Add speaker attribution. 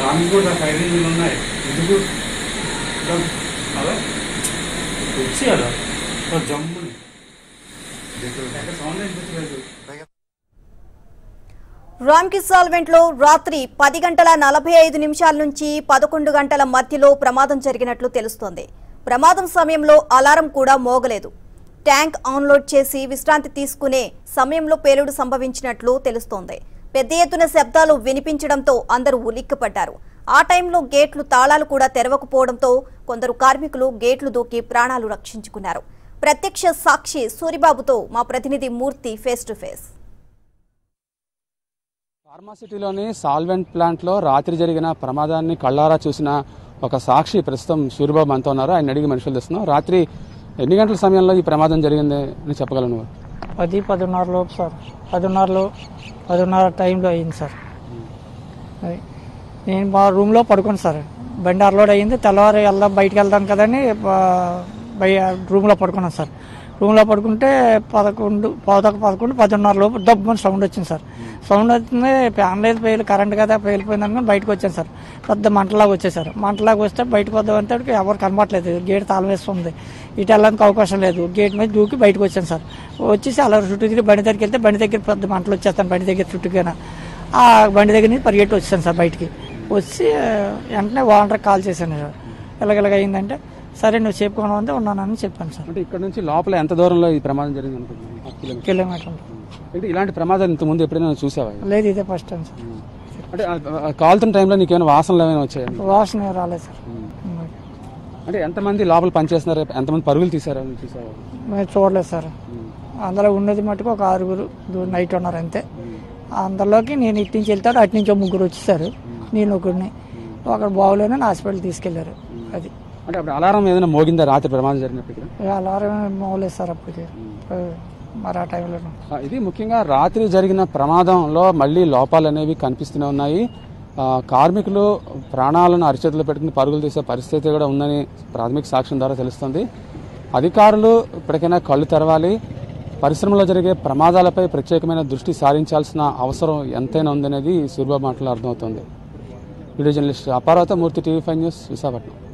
Speaker 1: wrong కూడా firing ఉన్నాయి ఎందుకు అలా వచ్చి అలా జమ్ముని సౌండ్ వినిపించలేదు
Speaker 2: రామ్కి సాల్వెంట్ లో రాత్రి పది గంటల నలభై ఐదు నిమిషాల నుంచి పదకొండు గంటల మధ్యలో ప్రమాదం జరిగినట్లు తెలుస్తోంది ప్రమాదం సమయంలో అలారం కూడా మోగలేదు ట్యాంక్ ఆన్లోడ్ చేసి విశ్రాంతి తీసుకునే సమయంలో పేలుడు సంభవించినట్లు తెలుస్తోంది పెద్ద ఎత్తున శబ్దాలు వినిపించడంతో అందరూ ఉలిక్కిపడ్డారు ఆ టైంలో గేట్లు తాళాలు కూడా తెరవకపోవడంతో కొందరు కార్మికులు గేట్లు దూకి ప్రాణాలు రక్షించుకున్నారు ప్రత్యక్ష సాక్షి సూరిబాబుతో మా ప్రతినిధి మూర్తి ఫేస్ టు ఫేస్
Speaker 3: ఫార్మాసిటీలోని సాల్వెంట్ ప్లాంట్లో రాత్రి జరిగిన ప్రమాదాన్ని కళ్ళారా చూసిన ఒక సాక్షి ప్రస్తుతం సూర్యబాబు మనతో ఉన్నారు ఆయన అడిగి మనుషులు తెస్తున్నాం రాత్రి ఎన్ని గంటల సమయంలో ఈ ప్రమాదం జరిగింది అని చెప్పగలను
Speaker 4: పది పదిన్నర లోపు సార్ పదిన్నరలో పదిన్నర టైంలో అయింది సార్ అది నేను మా రూమ్లో పడుకోను సార్ బండి అన్లోడ్ అయ్యింది తెల్లవారు వెళ్దాం బయటికి వెళ్దాం కదని బ- బయ రూమ్లో పడుకున్నాను సార్ రూమ్లో పడుకుంటే పదకొండు పదకొండు పదకొండు పదిన్నర లోపు డబ్బు సౌండ్ వచ్చింది సార్ సౌండ్ వచ్చింది ఫ్యాన్ లేదు పేలు కరెంట్ కదా పేలిపోయింది అనుకుని బయటకు వచ్చాను సార్ పెద్ద మంటలాగా వచ్చేసారు మంటలాగా వస్తే బయటకు వద్దామంటే ఎవరు కనబడట్లేదు గేట్ తాళం వేస్తుంది ఇటు వెళ్ళడానికి అవకాశం లేదు గేట్ మీద దూకి బయటకు వచ్చాను సార్ వచ్చేసి అలా చుట్టూ తిరిగి బండి దగ్గరికి వెళ్తే బండి దగ్గర పెద్ద మంటలు వచ్చేస్తాను బండి దగ్గర చుట్టూగా ఆ బండి దగ్గర నుంచి పరిగెట్టి వచ్చాను సార్ బయటికి వచ్చి ఆ, వెంటనే ఓనర్కి కాల్ చేశాను సార్ ఇలాగ అయిందంటే సరే నువ్వు చెప్పుకోను అంటే ఉన్నానని చెప్పాను సార్
Speaker 3: అంటే ఇక్కడ నుంచి లోపల ఎంత దూరంలో ఈ ప్రమాదం జరిగింది అనుకుంటున్నాను హాఫ్ కిలోమీటర్
Speaker 4: కిలోమీటర్
Speaker 3: అంటే ఇలాంటి ప్రమాదాలు ఇంత ముందు ఎప్పుడైనా చూసావా
Speaker 4: లేదు ఇదే ఫస్ట్ టైం సార్
Speaker 3: అంటే ఆ- ఆ కాలుతున్న టైంలో నీకేమైనా వాసనలు ఏమైనా వచ్చాయి
Speaker 4: వాసన ఏం రాలేదు సార్
Speaker 3: అంటే ఎంతమంది లోపల పనిచేస్తున్నారు ఎంతమంది పరుగులు తీసారు అని చూసావా
Speaker 4: మేము చూడలేదు సార్ అందులో ఉన్నది మటుకు ఒక ఆరుగురు దూ- నైట్ ఉన్నారు అంతే అందులోకి నేను ఇటు నుంచి వెళ్తాడు అటు నుంచి ఓ ముగ్గురు వచ్చేసారు నేను ఒకరిని ఒకరు బాగోలేని హాస్పిటల్ తీసుకెళ్లారు అది
Speaker 3: అంటే అప్పుడు అలారం ఏదైనా మోగిందా రాత్రి ప్రమాదం జరిగినప్పుడు
Speaker 4: ఇక అలారం మోగలేదు సార్ అప్పటికి ఆ, మరి ఆ టైంలో
Speaker 3: ఆ, ఇది ముఖ్యంగా రాత్రి జరిగిన ప్రమాదంలో మళ్ళీ లోపాలు అనేవి కనిపిస్తూనే ఉన్నాయి ఆ, కార్మికులు ప్రాణాలను అరిచేతులు పెట్టుకుని పరుగులు తీసే పరిస్థితి కూడా ఉందని ప్రాథమిక సాక్ష్యం ద్వారా తెలుస్తుంది అధికారులు ఇప్పటికైనా కళ్ళు తెరవాలి పరిశ్రమలో జరిగే ప్రమాదాలపై ప్రత్యేకమైన దృష్టి సారించాల్సిన అవసరం ఎంతైనా ఉందనేది సూర్యబాబు మాటలో అర్థమవుతుంది వీడియో జర్నలిస్ట్ అపారవత Murthy TV five news Visakhapatnam